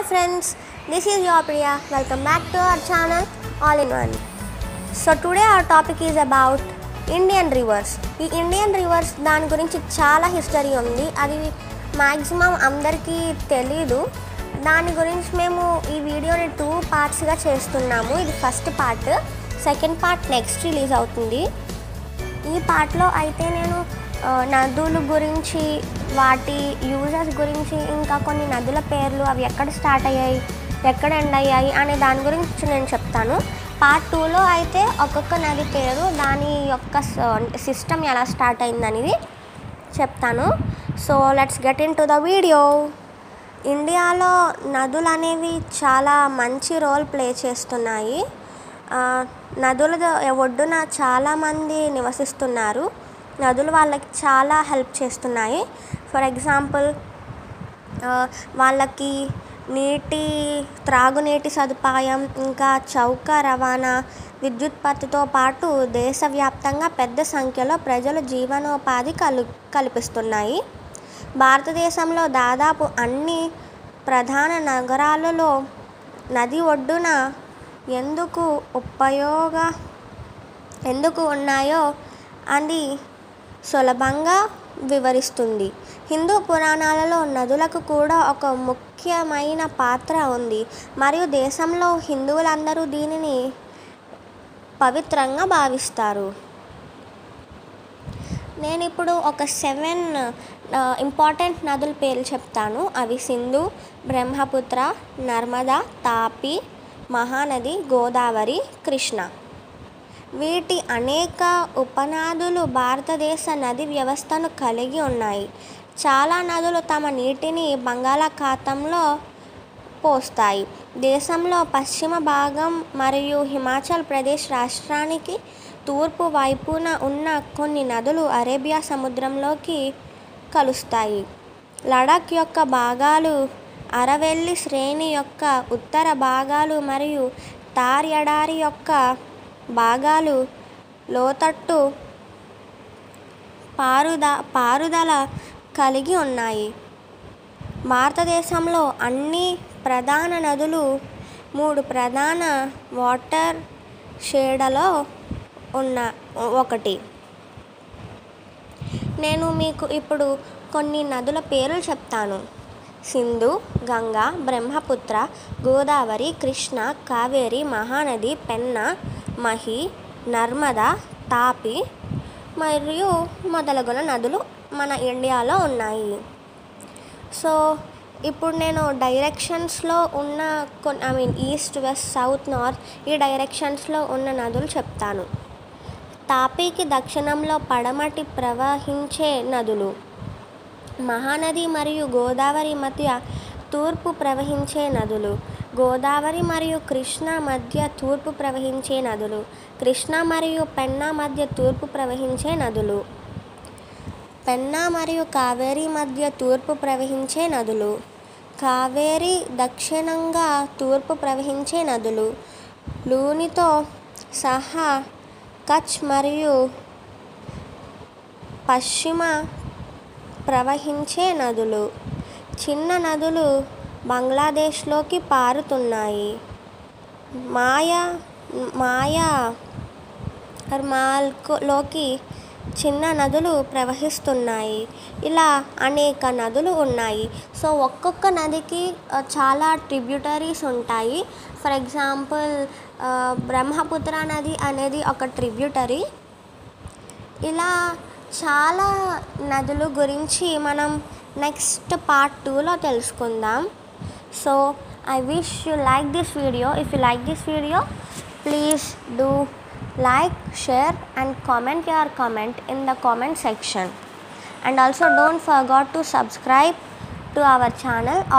hi friends this is your Priya welcome back to our channel all in one so today our topic is about Indian rivers ఈ Indian rivers దాని గురించి చాలా history ఉంది అది maximum అందరికీ తెలీదు దాని గురించి మేము ఈ వీడియోని టూ పార్ట్స్గా చేస్తున్నాము ఇది first part second part next release అవుతుంది ఈ పార్ట్లో అయితే నేను ఆ, నదుల గురించి వాటి యూజెస్ గురించి ఇంకా కొన్ని నదుల పేర్లు అవి ఎక్కడ స్టార్ట్ అయ్యాయి ఎక్కడ ఎండ్ అయ్యాయి అనే దాని గురించి నేను చెప్తాను పార్ట్ టూలో అయితే ఒక్కొక్క నది పేరు దాని యొక్క సిస్టమ్ ఎలా స్టార్ట్ అయింది అనేది చెప్తాను so let's get into the video ఇండియాలో నదులు అనేవి చాలా మంచి రోల్ ప్లే చేస్తున్నాయి ఆ, నదుల ద- ఒడ్డున చాలామంది నివసిస్తున్నారు నదులు వాళ్ళకి చాలా హెల్ప్ చేస్తున్నాయి ఫర్ ఎగ్జాంపుల్ వాళ్ళకి నీటి త్రాగునీటి సదుపాయం ఇంకా చౌక రవాణా విద్యుత్పత్తితో పాటు దేశవ్యాప్తంగా పెద్ద సంఖ్యలో ప్రజలు జీవనోపాధి కలు కల్పిస్తున్నాయి భారతదేశంలో దాదాపు అన్ని ప్రధాన నగరాలలో నది ఒడ్డున ఎందుకు ఉపయోగ ఎందుకు ఉన్నాయో అది సులభంగా వివరిస్తుంది హిందూ పురాణాలలో నదులకు కూడా ఒక ముఖ్యమైన పాత్ర ఉంది మరియు దేశంలో హిందువులందరూ దీనిని పవిత్రంగా భావిస్తారు నేను ఇప్పుడు ఒక సెవెన్ ఇంపార్టెంట్ నదుల పేర్లు చెప్తాను అవి సింధు బ్రహ్మపుత్ర నర్మదా తాపి మహానది గోదావరి కృష్ణ వీటి అనేక ఉపనదులు భారతదేశ నది వ్యవస్థను కలిగి ఉన్నాయి చాలా నదులు తమ నీటిని బంగాళాఖాతంలో పోస్తాయి దేశంలో పశ్చిమ భాగం మరియు హిమాచల్ ప్రదేశ్ రాష్ట్రానికి తూర్పు వైపున ఉన్న కొన్ని నదులు అరేబియా సముద్రంలోకి కలుస్తాయి లడాక్ యొక్క భాగాలు అరవెల్లి శ్రేణి యొక్క ఉత్తర భాగాలు మరియు తార్ ఎడారి యొక్క భాగాలు లోతట్టు పారుద పారుదల కలిగి ఉన్నాయి భారతదేశంలో అన్ని ప్రధాన నదులు మూడు ప్రధాన వాటర్ షేడలో ఉన్న ఒకటి నేను మీకు ఇప్పుడు కొన్ని నదుల పేర్లు చెప్తాను సింధు గంగా బ్రహ్మపుత్ర గోదావరి కృష్ణ కావేరి మహానది పెన్న మహి నర్మదా తాపి మరియు మొదలగున నదులు మన ఇండియాలో ఉన్నాయి సో ఇప్పుడు నేను డైరెక్షన్స్లో ఉన్న కొన్ని I mean east west south north ఈ డైరెక్షన్స్లో ఉన్న నదులు చెప్తాను తాపీకి దక్షిణంలో పడమటి ప్రవహించే నదులు మహానది మరియు గోదావరి మధ్య తూర్పు ప్రవహించే నదులు గోదావరి మరియు కృష్ణ మధ్య తూర్పు ప్రవహించే నదులు కృష్ణ మరియు పెన్నా మధ్య తూర్పు ప్రవహించే నదులు పెన్నా మరియు కావేరి మధ్య తూర్పు ప్రవహించే నదులు కావేరి దక్షిణంగా తూర్పు ప్రవహించే నదులు లూనితో సహా కచ్ మరియు పశ్చిమ ప్రవహించే నదులు చిన్న నదులు బంగ్లాదేశ్లోకి పారుతున్నాయి మాయా మాయా మాల్లోకి చిన్న నదులు ప్రవహిస్తున్నాయి ఇలా అనేక నదులు ఉన్నాయి సో ఒక్కొక్క నదికి ఆ, చాలా ట్రిబ్యూటరీస్ ఉంటాయి ఫర్ ఎగ్జాంపుల్ ఆ, బ్రహ్మపుత్ర నది అనేది ఒక ట్రిబ్యూటరీ ఇలా చాలా నదుల గురించి మనం నెక్స్ట్ పార్ట్ టూలో తెలుసుకుందాం so I wish you like this video if you like this video please do like share and comment your comment in the comment section and also don't forget to subscribe to our channel